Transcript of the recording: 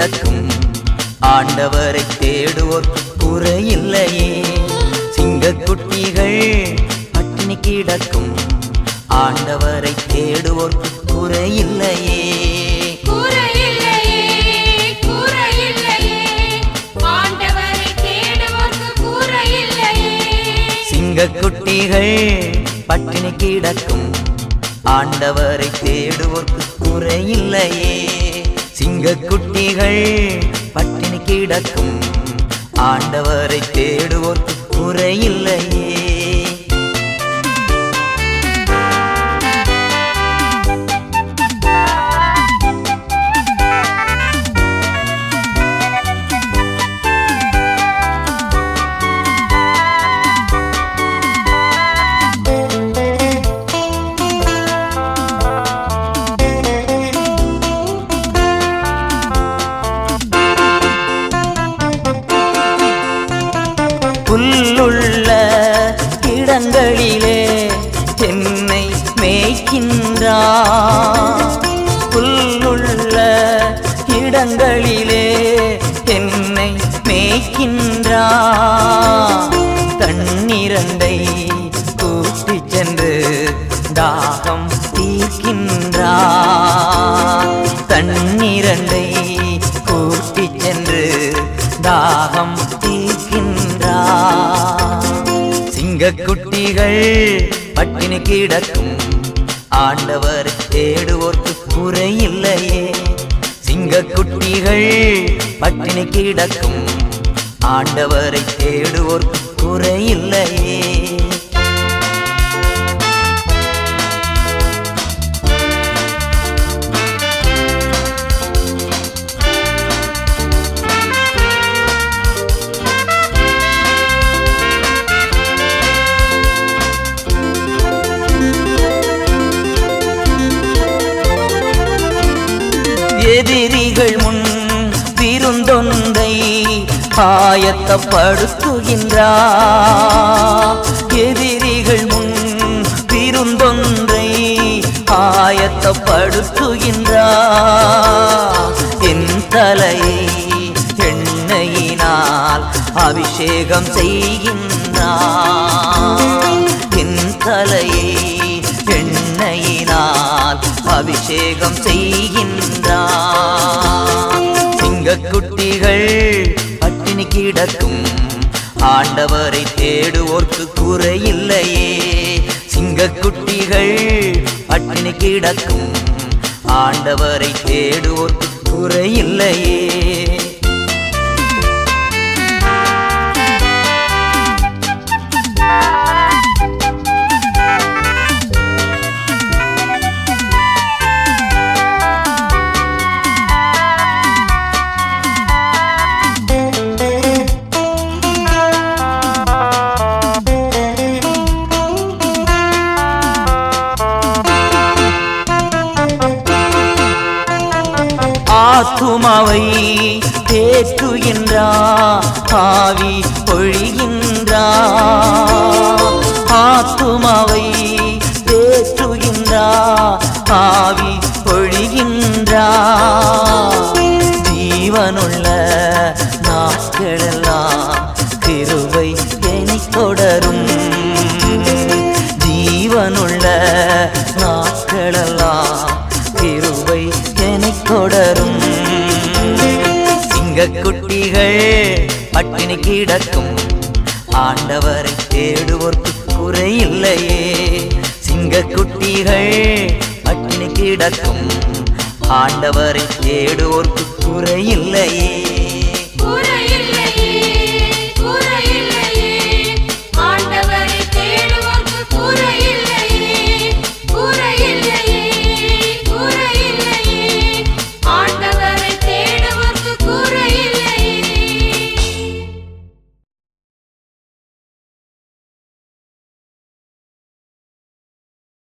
கிடக்கும் ஆண்டவரை தேடுவோர்க்கு குறையில்லையே சிங்கக்குட்டிகள் பட்டினி கிடக்கும் ஆண்டவரை தேடுவோர்க்கு குறையில்லையே குறையில்லையே குறையில்லையே ஆண்டவரை தேடுவோர்க்கு குறையில்லையே சிங்கக்குட்டிகள் பட்டினி கிடக்கும் ஆண்டவரை தேடுவோர்க்கு குறையில்லையே சிங்கக்குட்டிகள் பட்டினி கிடக்கும் ஆண்டவரை தேடுவோர்க்கு குறையில்லையே புல்லுள்ள இடங்களிலே என்னை மேய்க்கின்றார் புல்லுள்ள இடங்களிலே என்னை மேய்க்கின்றார் தண்ணீரண்டை கூட்டிச் சென்று தாகம் தீர்க்கின்றார் தண்ணீரண்டை கூட்டிச் சென்று தாகம் தீர்க்கின்றார் சிங்கக்குட்டிகள் பட்டினி கிடக்கும் ஆண்டவர் தேடுவோர்க்கு குறையில்லையே சிங்கக்குட்டிகள் பட்டினி கிடக்கும் ஆண்டவரை தேடுவோர்க்கு குறையில்லையே எதிரிகள் முன் விருந்தொன்றை ஆயத்தப்படுத்துகின்றார் எதிரிகள் முன் விருந்தொன்றை ஆயத்தப்படுத்துகின்றார் என் தலையை எண்ணெயினால் அபிஷேகம் செய்கின்றார் என் தலையை எண்ணெயினால் அபிஷேகம் செய்கின்றார் சிங்கக்குட்டிகள் பட்டினி கிடக்கும் ஆண்டவரை தேடுவோர்க்கு குறையில்லையே சிங்கக்குட்டிகள் பட்டினி கிடக்கும் ஆண்டவரை தேடுவோர்க்கு குறையில்லையே ஆத்துமாவை தேற்றுகின்றார் ஆவி பொழிகின்றார் ஆத்துமாவை தேற்றுகின்றார் ஆவி பொழிகின்றார் ஜீவனுள்ள நாட்களெல்லாம் கிருபை என்னை தொடரும் ஜீவனுள்ள நாட்களெல்லாம் கிருபை என்னை தொடரும் சிங்கக்குட்டிகள் பட்டினி கிடக்கும் ஆண்டவரை தேடுவோர்க்கு குறையில்லையே சிங்கக்குட்டிகள் பட்டினி கிடக்கும் ஆண்டவரை தேடுவோர்க்கு குறையில்லையே